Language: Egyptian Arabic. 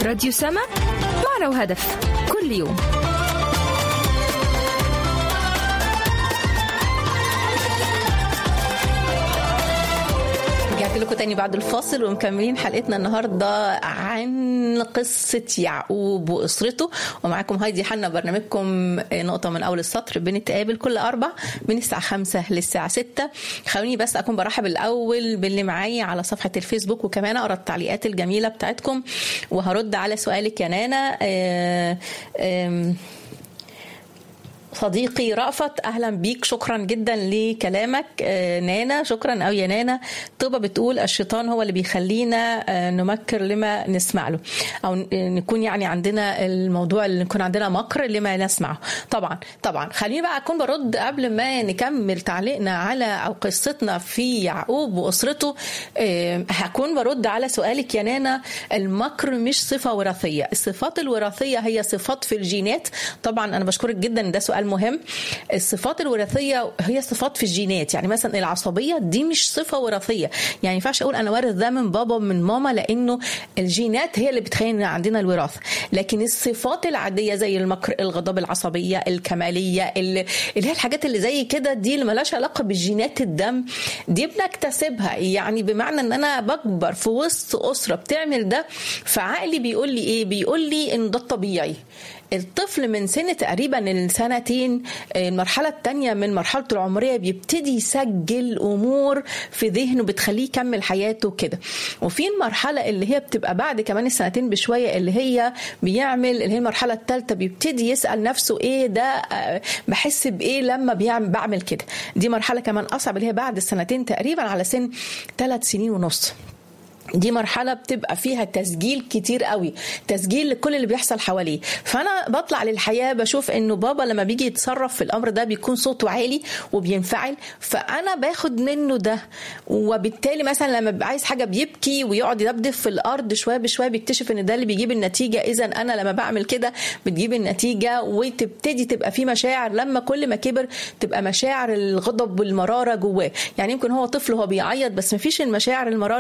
راديو سما معنا وهدف كل يوم رجعت لكم تاني بعد الفاصل ومكملين حلقتنا النهارده عن قصه يعقوب واسرته ومعاكم هايدي حنا برنامجكم نقطه من اول السطر بنتقابل كل اربع من الساعه 5 للساعه 6 خلوني بس اكون برحب الاول باللي معايا على صفحه الفيسبوك وكمان اقرا التعليقات الجميله بتاعتكم وهرد على سؤالك يا نانا آه آه صديقي رأفت اهلا بيك شكرا جدا لكلامك آه نانا شكرا قوي يا نانا طوبه بتقول الشيطان هو اللي بيخلينا آه نمكر لما نسمع له او نكون يعني عندنا الموضوع اللي نكون عندنا مكر لما نسمعه طبعا طبعا خليني بقى اكون برد قبل ما نكمل تعليقنا على او قصتنا في يعقوب واسرته آه هكون برد على سؤالك يا نانا المكر مش صفه وراثيه الصفات الوراثيه هي صفات في الجينات طبعا انا بشكرك جدا ده سؤال مهم الصفات الوراثيه هي صفات في الجينات يعني مثلا العصبيه دي مش صفه وراثيه يعني ما ينفعش اقول انا وارث ده من بابا من ماما لانه الجينات هي اللي بتخلي عندنا الوراثه لكن الصفات العاديه زي المكر الغضب العصبيه الكماليه اللي هي الحاجات اللي زي كده دي اللي ملهاش علاقه بالجينات الدم دي بنكتسبها يعني بمعنى ان انا بكبر في وسط اسره بتعمل ده فعقلي بيقول لي ايه بيقول لي ان ده الطبيعي الطفل من سن تقريبا السنتين المرحلة الثانية من مرحلته العمرية بيبتدي يسجل أمور في ذهنه بتخليه يكمل حياته كده وفي المرحلة اللي هي بتبقى بعد كمان السنتين بشوية اللي هي بيعمل اللي هي المرحلة الثالثة بيبتدي يسأل نفسه إيه ده بحس بإيه لما بيعمل بعمل كده دي مرحلة كمان أصعب اللي هي بعد السنتين تقريبا على سن ثلاث سنين ونص دي مرحلة بتبقى فيها تسجيل كتير قوي تسجيل لكل اللي بيحصل حواليه فأنا بطلع للحياة بشوف إنه بابا لما بيجي يتصرف في الأمر ده بيكون صوته عالي وبينفعل فأنا باخد منه ده وبالتالي مثلا لما بيبقى عايز حاجة بيبكي ويقعد يدبدب في الأرض شوية بشوية بيكتشف إن ده اللي بيجيب النتيجة إذا أنا لما بعمل كده بتجيب النتيجة وتبتدي تبقى في مشاعر لما كل ما كبر تبقى مشاعر الغضب والمرارة جواه يعني يمكن هو طفل هو بيعيط بس مفيش المشاعر المرارة